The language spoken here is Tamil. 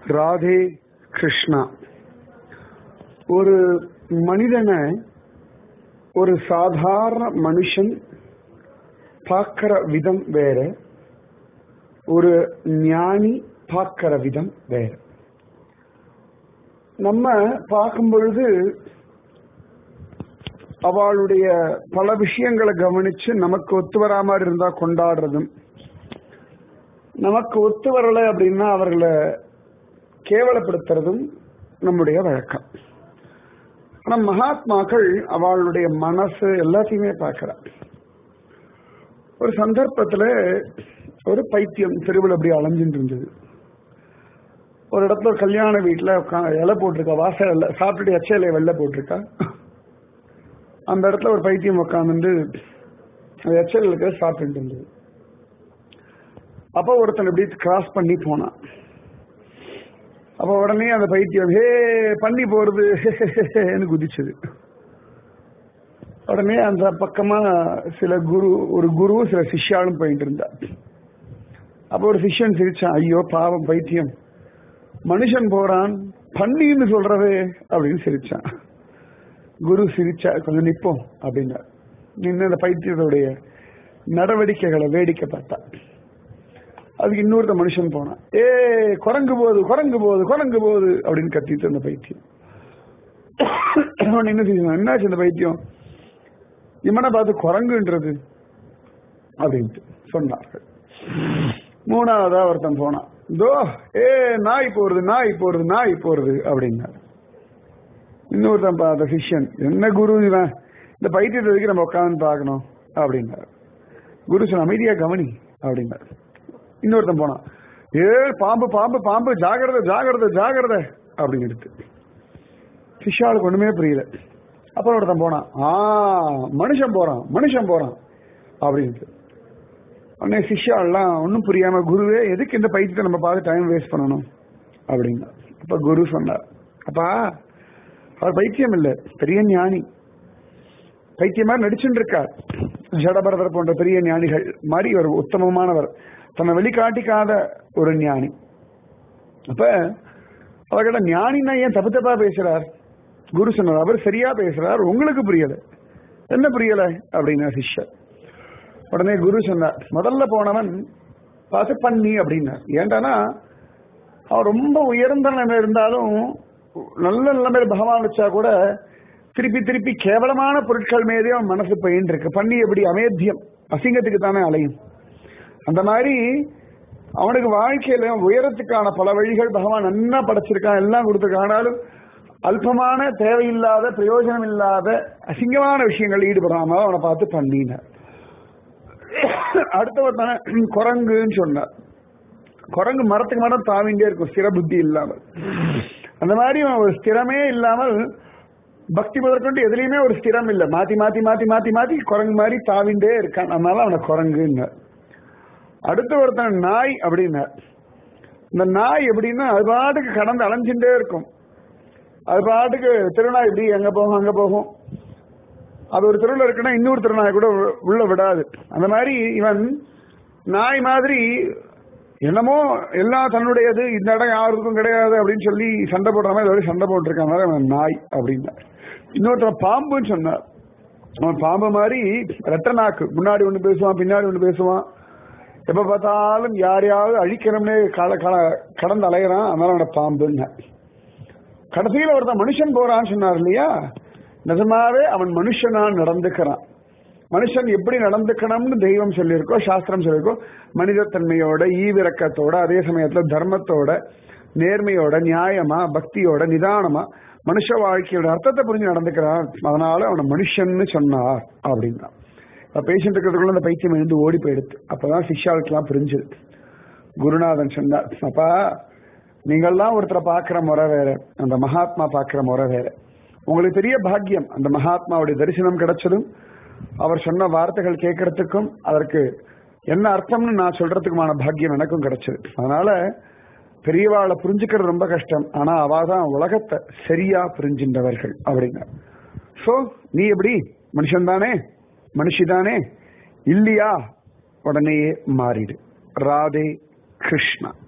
ராதே கிருஷ்ணா ஒரு மனிதனை ஒரு சாதாரண மனுஷன் பார்க்கிற விதம் வேற ஒரு ஞானி பார்க்கிற விதம் வேற நம்ம பார்க்கும் பொழுது அவளுடைய பல விஷயங்களை கவனிச்சு நமக்கு ஒத்து வரா மாதிரி இருந்தா கொண்டாடுறதும் நமக்கு ஒத்து வரல அப்படின்னா அவர்களை கேவலப்படுத்துறதும் நம்முடைய வழக்கம் ஆனா மகாத்மாக்கள் அவளுடைய மனசு எல்லாத்தையுமே பார்க்கிறார் ஒரு சந்தர்ப்பத்துல ஒரு பைத்தியம் தெருவில் அப்படி அலைஞ்சிட்டு இருந்தது ஒரு இடத்துல ஒரு கல்யாண வீட்டுல இலை போட்டிருக்கா வாசல் இல்லை சாப்பிட்டுட்டு எச்ச இலையை வெளில போட்டிருக்கா அந்த இடத்துல ஒரு பைத்தியம் உட்காந்துட்டு எச்சல் இருக்க சாப்பிட்டு இருந்தது அப்போ ஒருத்தன் இப்படி கிராஸ் பண்ணி போனான் அப்ப உடனே அந்த பைத்தியம் ஹே பண்ணி போறது குதிச்சது உடனே அந்த பக்கமா சில குரு ஒரு குரு சில சிஷ்யாலும் போயிட்டு இருந்தா அப்ப ஒரு சிஷ்யன் சிரிச்சான் ஐயோ பாவம் பைத்தியம் மனுஷன் போறான் பண்ணின்னு சொல்றது அப்படின்னு சிரிச்சான் குரு சிரிச்சா கொஞ்சம் நிப்போம் அப்படின்னா நின்று அந்த பைத்தியத்துடைய நடவடிக்கைகளை வேடிக்கை பார்த்தா அதுக்கு இன்னொருத்த மனுஷன் போனான் ஏ குரங்கு போகுது குரங்கு போகுது குரங்கு போகுது அப்படின்னு கத்திட்டு அந்த பைத்தியம் என்ன செய்யணும் என்னாச்சு அந்த பைத்தியம் இவனை பார்த்து குரங்குன்றது அப்படின்ட்டு சொன்னார்கள் மூணாவதா ஒருத்தன் போனான் இதோ ஏ நாய் போறது நாய் போறது நாய் போறது அப்படின்னாரு இன்னொருத்தன் பார்த்த சிஷ்யன் என்ன குரு இவன் இந்த பைத்தியத்தை வரைக்கும் நம்ம உட்காந்து பார்க்கணும் அப்படின்னாரு குரு சொன்ன அமைதியா கவனி அப்படின்னாரு இன்னொருத்தன் போனான் ஏ பாம்பு பாம்பு பாம்பு ஜாகிரத ஜாகிரத ஜாகிரத அப்படின்னு எடுத்து சிஷ்யாளுக்கு ஒண்ணுமே புரியல அப்புறம் ஒருத்தன் போனான் ஆ மனுஷன் போறான் மனுஷன் போறான் அப்படின்ட்டு உடனே சிஷ்யாலாம் ஒன்றும் புரியாம குருவே எதுக்கு இந்த பைத்தியத்தை நம்ம பார்த்து டைம் வேஸ்ட் பண்ணணும் அப்படின்னா அப்ப குரு சொன்னார் அப்பா அவர் பைத்தியம் இல்லை பெரிய ஞானி பைத்தியமா நடிச்சுட்டு இருக்கார் ஜடபரதர் போன்ற பெரிய ஞானிகள் மாதிரி ஒரு உத்தமமானவர் தன்னை வெளிக்காட்டிக்காத ஒரு ஞானி அப்ப அவர்கிட்ட ஞானினா ஏன் தப்பு தப்பா பேசுறார் குரு சொன்னார் அவர் சரியா பேசுறார் உங்களுக்கு புரியல என்ன புரியல அப்படின்னா சிஷ்யர் உடனே குரு சொன்னார் முதல்ல போனவன் பார்த்து பண்ணி அப்படின்னார் ஏன்டானா அவன் ரொம்ப உயர்ந்த நிலைமை இருந்தாலும் நல்ல நிலைமையில பகவான் வச்சா கூட திருப்பி திருப்பி கேவலமான பொருட்கள் மீதே அவன் மனசு பயின்று இருக்கு பண்ணி எப்படி அமேத்தியம் அசிங்கத்துக்கு தானே அலையும் அந்த மாதிரி அவனுக்கு வாழ்க்கையில உயரத்துக்கான பல வழிகள் பகவான் நன்னா படைச்சிருக்கான் எல்லாம் கொடுத்துருக்கான் ஆனாலும் அல்பமான தேவையில்லாத பிரயோஜனம் இல்லாத அசிங்கமான விஷயங்கள் ஈடுபடாம அவனை பார்த்து பண்ணினார் அடுத்தவர் தானே குரங்குன்னு சொன்னார் குரங்கு மரத்துக்கு மரம் தாவிண்டே இருக்கும் ஸ்திர புத்தி இல்லாமல் அந்த மாதிரி ஒரு ஸ்திரமே இல்லாமல் பக்தி முதற்கொண்டு எதுலையுமே ஒரு ஸ்திரம் இல்லை மாத்தி மாத்தி மாத்தி மாத்தி மாத்தி குரங்கு மாதிரி தாவிண்டே இருக்கான் அதனால அவனை குரங்குன்னு அடுத்த ஒருத்தன் நாய் அப்படின்னார் இந்த நாய் எப்படின்னா அது பாட்டுக்கு கடந்து அலைஞ்சுட்டே இருக்கும் அது பாட்டுக்கு திருநாய் இப்படி எங்க போகும் அங்க போகும் அது ஒரு தெருவில் இருக்குன்னா இன்னொரு திருநாய் கூட உள்ள விடாது அந்த மாதிரி இவன் நாய் மாதிரி என்னமோ எல்லாம் தன்னுடையது இந்த இடம் யாருக்கும் கிடையாது அப்படின்னு சொல்லி சண்டை போடுற மாதிரி ஏதாவது சண்டை போட்டிருக்காங்க அவன் நாய் அப்படின்னார் இன்னொருத்தர் பாம்புன்னு சொன்னார் அவன் பாம்பு மாதிரி ரெட்ட நாக்கு முன்னாடி ஒன்று பேசுவான் பின்னாடி ஒன்று பேசுவான் எப்ப பார்த்தாலும் யாரையாவது அழிக்கணும்னே கடந்து அலையிறான் அதனால அவன பாம்புன்னு கடைசியில் ஒருத்தன் மனுஷன் போறான்னு சொன்னார் இல்லையா நிஜமாவே அவன் மனுஷனா நடந்துக்கிறான் மனுஷன் எப்படி நடந்துக்கணும்னு தெய்வம் சொல்லியிருக்கோ சாஸ்திரம் சொல்லியிருக்கோ மனிதத்தன்மையோட ஈவிரக்கத்தோட அதே சமயத்துல தர்மத்தோட நேர்மையோட நியாயமா பக்தியோட நிதானமா மனுஷ வாழ்க்கையோட அர்த்தத்தை புரிஞ்சு நடந்துக்கிறான் அதனால அவனை மனுஷன்னு சொன்னார் அப்படின்னா பேஷண்ட் இருக்கிறதுக்குள்ள அந்த பைத்தியம் எழுந்து ஓடி போயிடுது அப்பதான் சிஷ்யாவுக்கெல்லாம் புரிஞ்சுது குருநாதன் சொன்னார் அப்பா நீங்கள்லாம் ஒருத்தரை பார்க்கிற முறை வேற அந்த மகாத்மா பார்க்கிற முறை வேற உங்களுக்கு பெரிய பாக்கியம் அந்த மகாத்மாவுடைய தரிசனம் கிடைச்சதும் அவர் சொன்ன வார்த்தைகள் கேட்கறதுக்கும் அதற்கு என்ன அர்த்தம்னு நான் சொல்றதுக்குமான பாக்கியம் எனக்கும் கிடைச்சது அதனால பெரியவாளை புரிஞ்சுக்கிறது ரொம்ப கஷ்டம் ஆனா அவ தான் உலகத்தை சரியா புரிஞ்சின்றவர்கள் அப்படிங்க சோ நீ எப்படி மனுஷன் தானே மனுஷிதானே இல்லையா உடனேயே மாறிடு ராதே கிருஷ்ணா